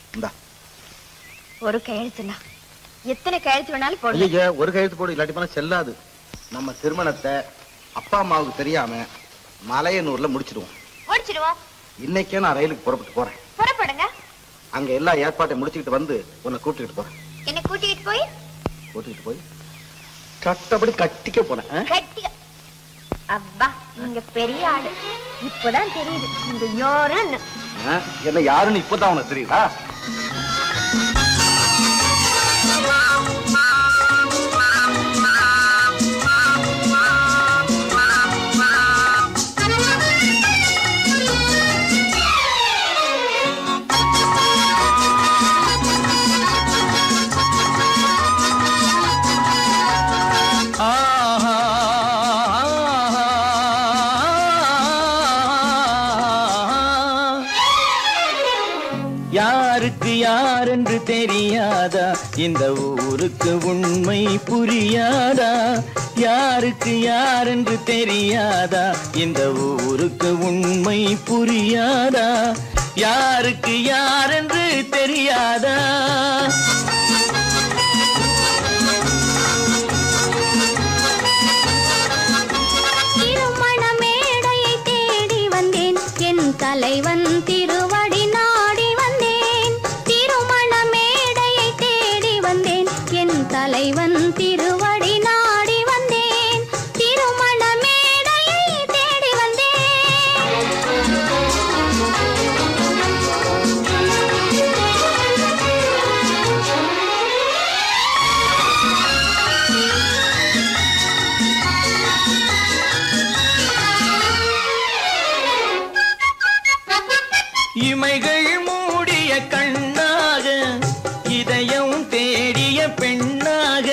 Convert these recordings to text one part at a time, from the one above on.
இந்தா ஒரு கையெழுத்துனா எத்தனை கையெழுத்து வேணாலும் போடுங்க ஐயா ஒரு கையெழுத்து போடு இல்லாட்டி போனா செல்லாது நம்ம திருமணத்தை அப்பா அம்மாவுக்கு தெரியாம மலையனூர்ல முடிச்சிடுவோம் முடிச்சிடுவோம் இன்னைக்கே நான் ரயிலுக்கு புறப்பட்டு போறேன் புறப்படுங்க அங்க எல்லா ஏற்பாட்டையும் முடிச்சுக்கிட்டு வந்து உன்னை கூட்டிட்டு போறேன் என்ன கூட்டிக்கிட்டு போய் கூட்டிட்டு போய் கட்டபடி கட்டிக்க போறேன் ஆ? கட்டி அப்பா நீங்க பெரிய ஆளு இப்பதான் தெரியுது நீங்க யாருன்னு ஆ? என்ன யாருன்னு இப்பதான் உனக்கு தெரியுதா யாருக்கு யாரென்று தெரியாதா இந்த ஊருக்கு உண்மை புரியாதா யாருக்கு யாரென்று தெரியாதா இந்த ஊருக்கு உண்மை புரியாதா யாருக்கு யாரென்று தெரியாதா திருமண மேடையை தேடி வந்தேன் என் தலைவன் திருவடி நாடி வந்தேன் திருமண மேடையை தேடி வந்தேன் என் தலைவன் திருவடி நாடி வந்தேன் திருமண மேடையை தேடி இமைகள் மூடிய கண்ணாக இதயம் தேடிய பெண்ணாக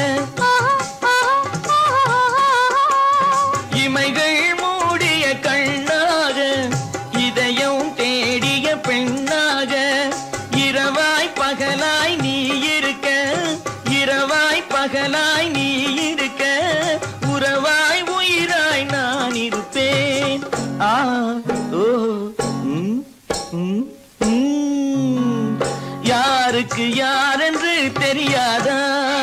இமைகள் மூடிய கண்ணாக இதயம் தேடிய பெண்ணாக இரவாய் பகலாய் நீ இருக்க இரவாய் பகலாய் நீ இருக்க உறவாய் உயிராய் நான் இருப்பேன் ஆ ஓ ம், ம், ம். யாருக்கு யாரென்று தெரியாதா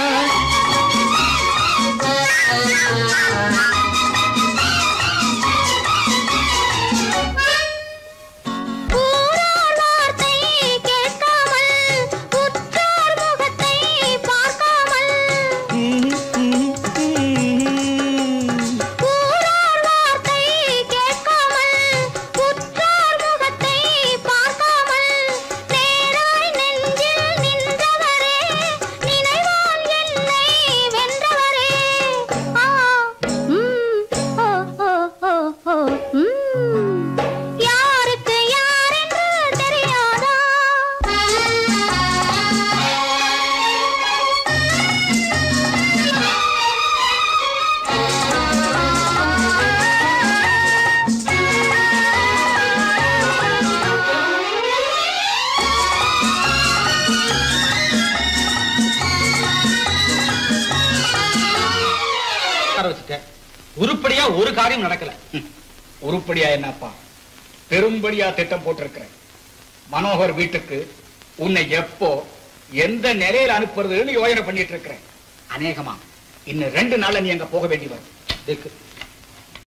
ஊரார் வார்த்தை கேட்காமல் உற்றார் முகத்தை பார்க்காமல் ஊரார் வார்த்தை கேட்காமல் உற்றார் முகத்தை பார்க்காமல் நேராய் நெஞ்சில் நின்றவரே நினைவால் என்னை வென்றவரே ஆ ம் ஓ ஓ ஓ ஓ ம் யாருக்கு யாரென்று தெரியாதா உட்கார வச்சுட்டேன் உருப்படியா ஒரு காரியம் நடக்கல ம். உருப்படியா என்னப்பா பெரும்படியா திட்டம் போட்டிருக்கிறேன் மனோகர் வீட்டுக்கு உன்னை எப்போ எந்த நிலையில அனுப்புறதுன்னு யோசனை பண்ணிட்டு இருக்கிறேன் அநேகமா இன்னும் ரெண்டு நாள்ல நீ அங்க போக வேண்டி வரும் இதுக்கு